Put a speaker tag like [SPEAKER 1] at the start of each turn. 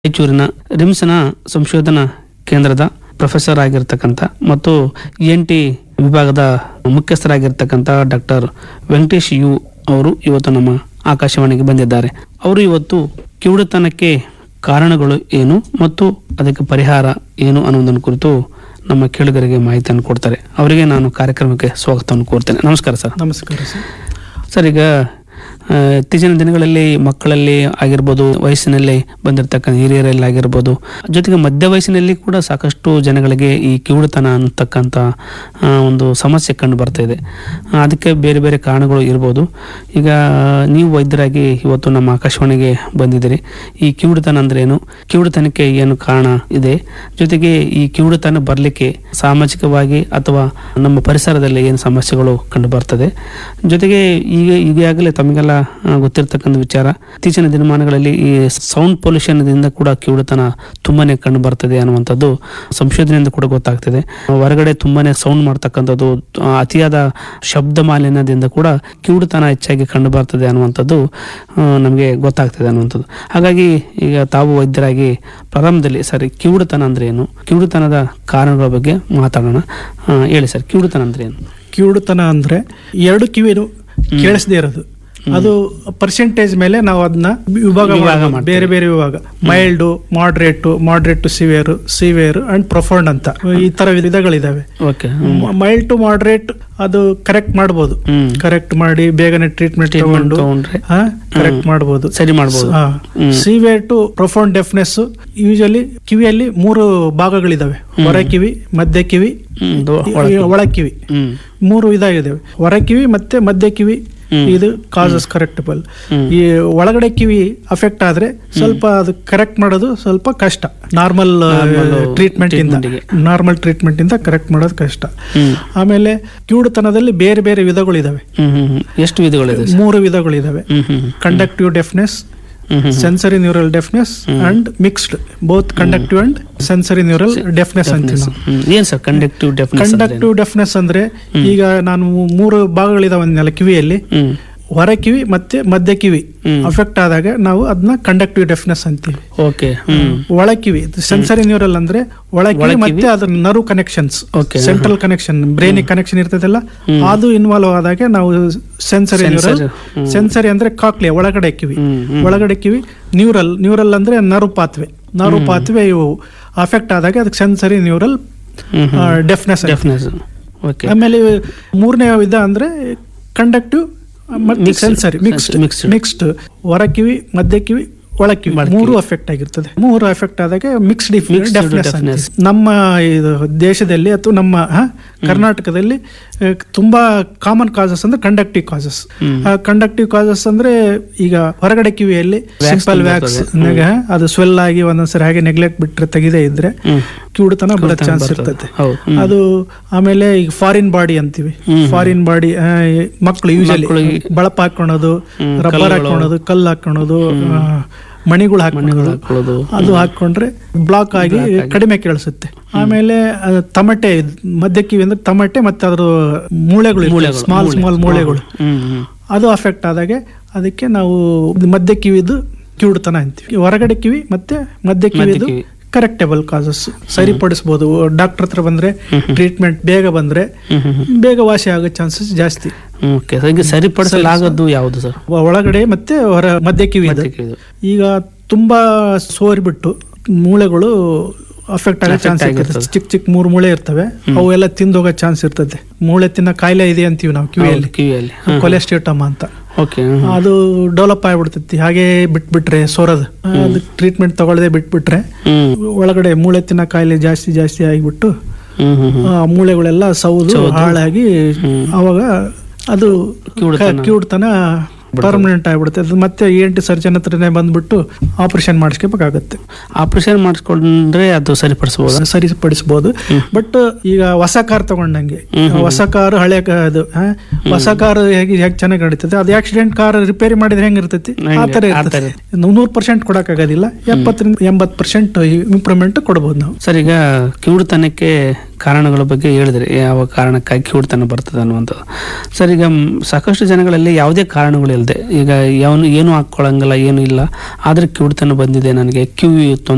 [SPEAKER 1] ರಾಯಚೂರಿನ ರಿಮ್ಸ್ನ ಸಂಶೋಧನಾ ಕೇಂದ್ರದ ಪ್ರೊಫೆಸರ್ ಆಗಿರ್ತಕ್ಕಂಥ ಮತ್ತು ಎನ್ ಟಿ ವಿಭಾಗದ ಮುಖ್ಯಸ್ಥರಾಗಿರ್ತಕ್ಕಂಥ ಡಾಕ್ಟರ್ ವೆಂಕಟೇಶ್ ಯು ಅವರು ಇವತ್ತು ನಮ್ಮ ಆಕಾಶವಾಣಿಗೆ ಬಂದಿದ್ದಾರೆ ಅವರು ಇವತ್ತು ಕಿವುಡುತನಕ್ಕೆ ಕಾರಣಗಳು ಏನು ಮತ್ತು ಅದಕ್ಕೆ ಪರಿಹಾರ ಏನು ಅನ್ನೋದನ್ನು ಕುರಿತು ನಮ್ಮ ಕೇಳುಗರಿಗೆ ಮಾಹಿತಿಯನ್ನು ಕೊಡ್ತಾರೆ ಅವರಿಗೆ ನಾನು ಕಾರ್ಯಕ್ರಮಕ್ಕೆ ಸ್ವಾಗತವನ್ನು ಕೋರ್ತೇನೆ ನಮಸ್ಕಾರ ಸರ್
[SPEAKER 2] ನಮಸ್ಕಾರ ಸರ್
[SPEAKER 1] ಸರ್ ಈಗ ಆ, ಇತ್ತೀಚಿನ ದಿನಗಳಲ್ಲಿ ಮಕ್ಕಳಲ್ಲಿ ಆಗಿರ್ಬೋದು ವಯಸ್ಸಿನಲ್ಲಿ ಬಂದಿರತಕ್ಕಂಥ ಹಿರಿಯರಲ್ಲಿ ಆಗಿರ್ಬೋದು ಜೊತೆಗೆ ಮಧ್ಯ ವಯಸ್ಸಿನಲ್ಲಿ ಕೂಡ ಸಾಕಷ್ಟು ಜನಗಳಿಗೆ ಈ ಕಿವುಡುತನ ಅನ್ನತಕ್ಕಂಥ ಆ, ಒಂದು ಸಮಸ್ಯೆ ಕಂಡು ಬರ್ತಾ ಇದೆ ಆ, ಅದಕ್ಕೆ ಬೇರೆ ಬೇರೆ ಕಾರಣಗಳು ಇರ್ಬೋದು ಈಗ ನೀವು ವೈದ್ಯರಾಗಿ ಇವತ್ತು ನಮ್ಮ ಆಕಾಶವಾಣಿಗೆ ಬಂದಿದ್ದೀರಿ ಈ ಕಿವುಡುತನ ಅಂದ್ರೆ ಏನು ಕಿವುಡುತನಕ್ಕೆ ಏನು ಕಾರಣ ಇದೆ ಜೊತೆಗೆ ಈ ಕಿವುಡುತನ ಬರಲಿಕ್ಕೆ ಸಾಮಾಜಿಕವಾಗಿ ಅಥವಾ ನಮ್ಮ ಪರಿಸರದಲ್ಲಿ ಏನು ಸಮಸ್ಯೆಗಳು ಕಂಡು ಬರ್ತದೆ ಜೊತೆಗೆ ಈಗ ಈಗಾಗಲೇ ತಮಗೆಲ್ಲ ಆ, ಗೊತ್ತಿರ್ತಕ್ಕಂಥ ವಿಚಾರ ಇತ್ತೀಚಿನ ದಿನಮಾನಗಳಲ್ಲಿ ಈ ಸೌಂಡ್ ಪೊಲ್ಯೂಷನ್ದಿಂದ ಕೂಡ ಕಿವುಡುತನ ತುಂಬಾನೇ ಕಂಡು ಬರ್ತದೆ ಅನ್ನುವಂಥದ್ದು ಸಂಶೋಧನೆಯಿಂದ ಕೂಡ ಗೊತ್ತಾಗ್ತದೆ ಹೊರಗಡೆ ತುಂಬಾನೇ ಸೌಂಡ್ ಮಾಡ್ತಕ್ಕಂಥದ್ದು ಆ, ಅತಿಯಾದ ಶಬ್ದ ಮಾಲಿನ್ಯದಿಂದ ಕೂಡ ಕಿವುಡುತನ ಹೆಚ್ಚಾಗಿ ಕಂಡು ಬರ್ತದೆ ಅನ್ನುವಂಥದ್ದು ನಮಗೆ ಗೊತ್ತಾಗ್ತದೆ ಅನ್ನುವಂಥದ್ದು ಹಾಗಾಗಿ ಈಗ ತಾವು ವೈದ್ಯರಾಗಿ ಪ್ರಾರಂಭದಲ್ಲಿ ಸರ್ ಈ ಕಿವುಡುತನ ಅಂದ್ರೆ ಏನು ಕಿವುಡುತನದ ಕಾರಣಗಳ ಬಗ್ಗೆ ಮಾತಾಡೋಣ ಆ, ಹೇಳಿ ಸರ್ ಕಿವುಡುತನ ಅಂದ್ರೆ ಏನು
[SPEAKER 2] ಕಿವುಡುತನ ಅಂದ್ರೆ ಎರಡು ಕಿವಿನು ಕೇಳಿಸದೇ ಇರೋದು ಅದು ಪರ್ಸೆಂಟೇಜ್ ಮೇಲೆ ನಾವು ಅದನ್ನ ವಿಭಾಗ
[SPEAKER 1] ವಿಭಾಗ
[SPEAKER 2] ಮಾಡ್ಬೋದು.
[SPEAKER 1] ಮಾಡ್ತೀವಿ.
[SPEAKER 2] ಬೇರೆ ಬೇರೆ ವಿಭಾಗ mild moderate moderate to severe severe and profound ಅಂತ ಈ ತರ ವಿಧಗಳಿದಾವೆ
[SPEAKER 1] ಓಕೆ
[SPEAKER 2] ಮೈಲ್ಡ್ ಟು ಮಾಡ್ರೇಟ್ ಅದು ಕರೆಕ್ಟ್ ಮಾಡ್ಬೋದು
[SPEAKER 1] ಹ್ಮ್
[SPEAKER 2] ಕರೆಕ್ಟ್ ಮಾಡಿ ಬೇಗನೆ ಟ್ರೀಟ್ಮೆಂಟ್
[SPEAKER 1] Treatment
[SPEAKER 2] ತಗೊಂಡು
[SPEAKER 1] ತಗೊಂಡ್ರೆ
[SPEAKER 2] ಕರೆಕ್ಟ್ ಮಾಡ್ಬೋದು
[SPEAKER 1] ಸರಿ ಮಾಡ್ಬೋದು ಹ್ಮ್.
[SPEAKER 2] Severe to profound deafness usually ಕಿವಿಯಲ್ಲಿ ಮೂರು ಭಾಗಗಳಿದಾವೆ ಹೊರ ಕಿವಿ ಮಧ್ಯ ಕಿವಿ
[SPEAKER 1] ಹ್ಮ್, ಇದು
[SPEAKER 2] ಈ-
[SPEAKER 1] ಒಳ ಕಿವಿ.
[SPEAKER 2] ಒಳ ಕಿವಿ
[SPEAKER 1] ಹ್ಮ್
[SPEAKER 2] ಮೂರು ಇದಾಗಿದ್ದಾವೆ ಹೊರ ಕಿವಿ ಮತ್ತೆ ಮಧ್ಯ ಕಿವಿ
[SPEAKER 1] ಹ್ಮ್.
[SPEAKER 2] ಇದು ಕಾಸಸ್ ಕರೆಕ್ಟಬಲ್
[SPEAKER 1] ಹ್ಮ್.
[SPEAKER 2] ಈ ಒಳಗಡೆ ಕಿವಿ ಅಫೆಕ್ಟ್ ಆದ್ರೆ ಸ್ವಲ್ಪ ಅದು ಕರೆಕ್ಟ್ ಮಾಡೋದು ಸ್ವಲ್ಪ ಕಷ್ಟ ನಾರ್ಮಲ್
[SPEAKER 1] Normal
[SPEAKER 2] ಟ್ರೀಟ್ಮೆಂಟ್ ಇಂದ
[SPEAKER 1] treatment ಗೆ.
[SPEAKER 2] ನಾರ್ಮಲ್ ಟ್ರೀಟ್ಮೆಂಟ್ ಇಂದ ಕರೆಕ್ಟ್ ಮಾಡೋದು ಕಷ್ಟ
[SPEAKER 1] ಹ್ಮ್
[SPEAKER 2] ಆಮೇಲೆ ಕಿವುಡುತನದಲ್ಲಿ ಬೇರೆ ಬೇರೆ ವಿಧಗಳಿದಾವೆ
[SPEAKER 1] ಹ್ಮ್ ಹ್ಮ್ ಹ್ಮ್. ಎಷ್ಟು ವಿಧಗಳಿದೆ ಸರ್?
[SPEAKER 2] ಮೂರು ವಿಧಗಳಿದಾವೆ
[SPEAKER 1] ಹ್ಮ್ ಹ್ಮ್ ಹ್ಮ್.
[SPEAKER 2] ಕಂಡಕ್ಟಿವ್ ಡೆಫ್ನೆಸ್
[SPEAKER 1] ಹ್ಮ್ ಹ್ಮ್
[SPEAKER 2] sensory neural deafness and mixed both conductive and sensory neural deafness ಅಂತೀವಿ ನಾವು
[SPEAKER 1] ಹ್ಮ್. ಏನ್ sir conductive deafness
[SPEAKER 2] conductive deafness ಅಂದ್ರೆ ಈಗ ನಾನು ಮೂರು ಭಾಗಗಳಿದಾವಲ್ಲ ಕಿವಿಯಲ್ಲಿ
[SPEAKER 1] ಹ್ಮ್
[SPEAKER 2] ಹೊರ ಕಿವಿ ಮತ್ತೆ ಮಧ್ಯ ಕಿವಿ
[SPEAKER 1] ಹ್ಮ್.
[SPEAKER 2] ಅಫೆಕ್ಟ್ ಆದಾಗ ನಾವು ಅದನ್ನ ಕಂಡಕ್ಟಿವ್ ಡೆಫ್ನೆಸ್ ಅಂತೀವಿ
[SPEAKER 1] ಓಕೆ ಹ್ಮ್
[SPEAKER 2] ಒಳ ಕಿವಿ ಸೆನ್ಸರಿ ನ್ಯೂರಲ್ ಅಂದ್ರೆ ಒಳ ಕಿವಿ
[SPEAKER 1] ಒಳಕಿವಿ.
[SPEAKER 2] ಮತ್ತೆ ಅದ್ರ nerve connections
[SPEAKER 1] Okay,
[SPEAKER 2] central connection ಬ್ರೈನಿಗೆ ಕನೆಕ್ಷನ್ ಇರ್ತದಲ್ಲ ಅದು ಇನ್ವಾಲ್ವ್ ಆದಾಗ ನಾವು ಸೆನ್ಸರಿ ನ್ಯೂರಲ್
[SPEAKER 1] Sensory, ಹ್ಮ್.
[SPEAKER 2] ಸೆನ್ಸರಿ ಅಂದ್ರೆ ಕಾಕ್ಲಿಯ ಒಳಗಡೆ ಕಿವಿ
[SPEAKER 1] ಹ್ಮ್ ಹ್ಮ್.
[SPEAKER 2] ಒಳಗಡೆ ಕಿವಿ ನ್ಯೂರಲ್ ನ್ಯೂರಲ್ ಅಂದ್ರೆ ನರ್ವ್ ಪಾತ್ವೆ ನರ್ವ್ ಪಾತ್ವೆ ಇವು ಅಫೆಕ್ಟ್ ಆದಾಗ ಅದಕ್ಕೆ ಸೆನ್ಸರಿ ನ್ಯೂರಲ್
[SPEAKER 1] ಹ್ಮ್ ಹ್ಮ್.
[SPEAKER 2] ಡೆಫ್ನೆಸ್
[SPEAKER 1] ಡೆಫಿನೆಸ್ ಓಕೆ
[SPEAKER 2] ಆಮೇಲೆ ಮೂರನೇ ವಿಧ ಅಂದ್ರೆ ಕಂಡಕ್ಟಿವ್ ಮತ್ತೆ
[SPEAKER 1] Mixed.
[SPEAKER 2] Sensory mixed
[SPEAKER 1] Mixed.
[SPEAKER 2] Mixed ಹೊರ ಕಿವಿ ಮಧ್ಯ ಕಿವಿ ಒಳ ಕಿವಿ
[SPEAKER 1] ಒಳ ಕಿವಿ.
[SPEAKER 2] ಮೂರು ಅಫೆಕ್ಟ್ ಆಗಿರ್ತದೆ ಮೂರು ಅಫೆಕ್ಟ್ ಆದಾಗ ಮಿಕ್ಸ್ಡ್
[SPEAKER 1] Mixed
[SPEAKER 2] ಡೆಫ್ನೆಸ್
[SPEAKER 1] deafness.
[SPEAKER 2] ನಮ್ಮ ಇದು ದೇಶದಲ್ಲಿ ಅಥವಾ ನಮ್ಮ ಹ, ಕರ್ನಾಟಕದಲ್ಲಿ ಆ, ತುಂಬಾ ಕಾಮನ್ ಕಾಸಸ್ ಅಂದ್ರೆ ಕಂಡಕ್ಟಿವ್ ಕಾಸಸ್
[SPEAKER 1] ಹ್ಮ್.
[SPEAKER 2] ಕಂಡಕ್ಟಿವ್ ಕಾಸಸ್ ಅಂದ್ರೆ ಈಗ ಹೊರಗಡೆ ಕಿವಿಯಲ್ಲಿ
[SPEAKER 1] Wax
[SPEAKER 2] ಸಿಂಪಲ್ ವ್ಯಾಕ್ಸ್
[SPEAKER 1] ಬರ್ತದೆ.
[SPEAKER 2] ಅದು ಸ್ವೆಲ್ ಆಗಿ ಒಂದೊಂದ್ಸರಿ ಹಾಗೆ ನೆಗ್ಲೆಕ್ಟ್ ಬಿಟ್ರೆ ತೆಗೆದೇ ಇದ್ರೆ
[SPEAKER 1] ಹ್ಮ್
[SPEAKER 2] ಕಿವುಡುತನ ಬರೋ
[SPEAKER 1] ಕಿವುಡುತನ
[SPEAKER 2] ಚಾನ್ಸ್
[SPEAKER 1] ಬರ್ತದೆ.
[SPEAKER 2] ಇರ್ತದೆ
[SPEAKER 1] ಹೌದು. ಹ್ಮ್.
[SPEAKER 2] ಅದು ಆಮೇಲೆ ಈಗ ಫಾರಿನ್ ಬಾಡಿ ಅಂತೀವಿ
[SPEAKER 1] ಹ್ಮ್.
[SPEAKER 2] ಫಾರಿನ್ ಬಾಡಿ ಮಕ್ಕಳು ಯೂಶಲಿ
[SPEAKER 1] ಮಕ್ಳಿಗೆ
[SPEAKER 2] ಬಳಪ ಹಾಕೊಳೋದು
[SPEAKER 1] ಹ್ಮ್,
[SPEAKER 2] ರಬ್ಬರ್
[SPEAKER 1] ಕಲ್ಲುಗಳು.
[SPEAKER 2] ಹಾಕೊಳೋದು ಕಲ್ಲು ಹಾಕೊಳೋದು ಆ, ಮಣಿಗಳು
[SPEAKER 1] ಮಣಿಗಳು
[SPEAKER 2] ಹಾಕೊಳ್ಳೋದು
[SPEAKER 1] ಹಾಕೊಳ್ಳೋದು
[SPEAKER 2] ಅದು ಹಾಕೊಂಡ್ರೆ ಬ್ಲಾಕ್ ಆಗಿ
[SPEAKER 1] Block ಆಗಿ.
[SPEAKER 2] ಕಡಿಮೆ ಕೇಳಿಸುತ್ತೆ ಆಮೇಲೆ ಅದು ತಮಟೆ ಮಧ್ಯ ಕಿವಿ ಅಂದ್ರೆ ತಮಟೆ ಮತ್ತೆ ಅದ್ರ ಮೂಳೆಗಳು
[SPEAKER 1] ಮೂಳೆಗಳು,
[SPEAKER 2] ಸ್ಮಾಲ್
[SPEAKER 1] ಮೂಳೆ.
[SPEAKER 2] ಸ್ಮಾಲ್ ಮೂಳೆಗಳು
[SPEAKER 1] ಹ್ಮ್ ಹ್ಮ್
[SPEAKER 2] ಅದು ಅಫೆಕ್ಟ್ ಆದಾಗೆ ಅದಕ್ಕೆ ನಾವು ಮಧ್ಯ ಕಿವಿದು ಕಿವುಡುತನ ಅಂತೀವಿ ಹೊರಗಡೆ ಕಿವಿ ಮತ್ತೆ ಮಧ್ಯ ಕಿವಿದು
[SPEAKER 1] ಕಿವಿ.
[SPEAKER 2] ಕರೆಕ್ಟಬಲ್ ಕಾಸಸ್ ಸರಿಪಡಿಸ್ಬೋದು ಡಾಕ್ಟರ್ ಹತ್ರ ಬಂದ್ರೆ ಟ್ರೀಟ್ಮೆಂಟ್ ಬೇಗ ಬಂದ್ರೆ
[SPEAKER 1] ಹ್ಮ್ ಹ್ಮ್ ಹ್ಮ್.
[SPEAKER 2] ಬೇಗ ವಾಸಿ ಆಗೋ ಚಾನ್ಸಸ್ ಜಾಸ್ತಿ
[SPEAKER 1] ಓಕೆ ಸರ್ ಈಗ ಸರಿಪಡಿಸಲಾಗದ್ದು ಯಾವುದು ಸರ್
[SPEAKER 2] ಒ- ಒಳಗಡೆ ಮತ್ತೆ ಹೊರ ಮಧ್ಯ ಕಿವಿ
[SPEAKER 1] ಮಧ್ಯ ಕಿವಿದು.
[SPEAKER 2] ಈಗ ತುಂಬಾ ಸೋರಿಬಿಟ್ಟು ಮೂಳೆಗಳು ಅಫೆಕ್ಟ್ ಆಗೋ
[SPEAKER 1] Affect
[SPEAKER 2] ಚಾನ್ಸ್ ಇರ್ತದೆ
[SPEAKER 1] ಆಗಿರ್ತದೆ.
[SPEAKER 2] ಚಿಕ್ಕ ಚಿಕ್ಕ ಮೂರು ಮೂಳೆ ಇರ್ತವೆ ಅವೆಲ್ಲ ತಿಂದೋಗೋ ಚಾನ್ಸ್ ಇರ್ತದೆ ಮೂಳೆ ತಿನ್ನೋ ಕಾಯಿಲೆ ಇದೆ ಅಂತೀವಿ ನಾವು ಕಿವಿಯಲ್ಲಿ
[SPEAKER 1] ಹೌದು, ಕಿವಿಯಲ್ಲಿ
[SPEAKER 2] ಕೊಲೆಸ್ಟ್ರೇಟಮ್ ಅಂತ
[SPEAKER 1] ಓಕೆ
[SPEAKER 2] ಅದು ಡೆವಲಪ್ ಆಗ್ಬಿಡ್ತೈತಿ ಹಾಗೆ ಬಿಟ್ಬಿಟ್ರೆ ಸೋರದು ಅದು ಟ್ರೀಟ್ಮೆಂಟ್ ತಗೊಳ್ಳದೆ ಬಿಟ್ಬಿಟ್ರೆ
[SPEAKER 1] ಹ್ಮ್
[SPEAKER 2] ಒಳಗಡೆ ಮೂಳೆ ತಿನ್ನೋ ಕಾಯಿಲೆ ಜಾಸ್ತಿ ಜಾಸ್ತಿ ಆಗಿಬಿಟ್ಟು
[SPEAKER 1] ಹ್ಮ್ ಹ್ಮ್ ಹ್ಮ್
[SPEAKER 2] ಆ ಮೂಳೆಗಳೆಲ್ಲ ಸೌದು
[SPEAKER 1] ಸೌದು.
[SPEAKER 2] ಹಾಳಾಗಿ
[SPEAKER 1] ಹ್ಮ್.
[SPEAKER 2] ಅವಾಗ ಅದು
[SPEAKER 1] ಕಿವುಡುತನ.
[SPEAKER 2] ಕ- ಕಿವುಡುತನ ಪರ್ಮನೆಂಟ್ ಆಗ್ಬಿಡುತ್ತೆ ಅದು ಮತ್ತೆ ಎ ಟಿ ಸರ್ಜನ್ ಹತ್ರನೇ ಬಂದ್ಬಿಟ್ಟು ಆಪರೇಷನ್ ಮಾಡಿಸ್ಕೋಬೇಕಾಗತ್ತೆ
[SPEAKER 1] ಆಪರೇಷನ್ ಮಾಡಿಸ್ಕೊಂಡ್ರೆ ಅದು ಸರಿಪಡಿಸಬಹುದು
[SPEAKER 2] ಸರಿಪಡಿಸ್ಬೋದು ಬಟ್ ಈಗ ಹೊಸ ಕಾರ್ ತಗೊಂಡಂಗೆ
[SPEAKER 1] ಹ್ಮ್ ಹ್ಮ್.
[SPEAKER 2] ಹೊಸ ಕಾರ್ ಹಳೆ ಕಾ- ಅದು ಆ, ಹೊಸ ಕಾರ್ ಹೇಗೆ ಹೇಗೆ ಚೆನ್ನಾಗಿ ನಡೀತದೆ ಅದು ಆಕ್ಸಿಡೆಂಟ್ ಕಾರ್ ರಿಪೇರಿ ಮಾಡಿದ್ರೆ ಹೆಂಗ್ ಇರ್ತೈತಿ ಆ
[SPEAKER 1] ಹಂಗೆ,
[SPEAKER 2] ತರ
[SPEAKER 1] ಆ ತರ.
[SPEAKER 2] ಇರ್ತದೆ ನೂರು ಪರ್ಸೆಂಟ್ ಕೊಡಕ್ಕಾಗೋದಿಲ್ಲ ಎಪ್ಪತ್ತರಿಂದ ಎಂಬತ್ತು ಪರ್ಸೆಂಟ್ ಇಂಪ್ರೂವ್ಮೆಂಟ್ ಕೊಡ್ಬೋದು ನಾವು
[SPEAKER 1] ಸರ್ ಈಗ ಕಿವುಡುತನಕ್ಕೆ ಕಾರಣಗಳ ಬಗ್ಗೆ ಹೇಳಿದ್ರಿ ಯಾವ ಕಾರಣಕ್ಕಾಗಿ ಕಿವುಡುತನ ಬರ್ತದೆ ಅನ್ನುವಂಥದ್ದು ಸರ್ ಈಗ ಮ್, ಸಾಕಷ್ಟು ಜನಗಳಲ್ಲಿ ಯಾವುದೇ ಕಾರಣಗಳಿಲ್ಲದೆ ಈಗ ಯಾವನು ಏನು ಹಾಕ್ಕೊಳಂಗಿಲ್ಲ ಏನು ಇಲ್ಲ ಆದ್ರೆ ಕಿವುಡುತನ ಬಂದಿದೆ ನನಗೆ ಕಿವಿ ತೊಂದರೆ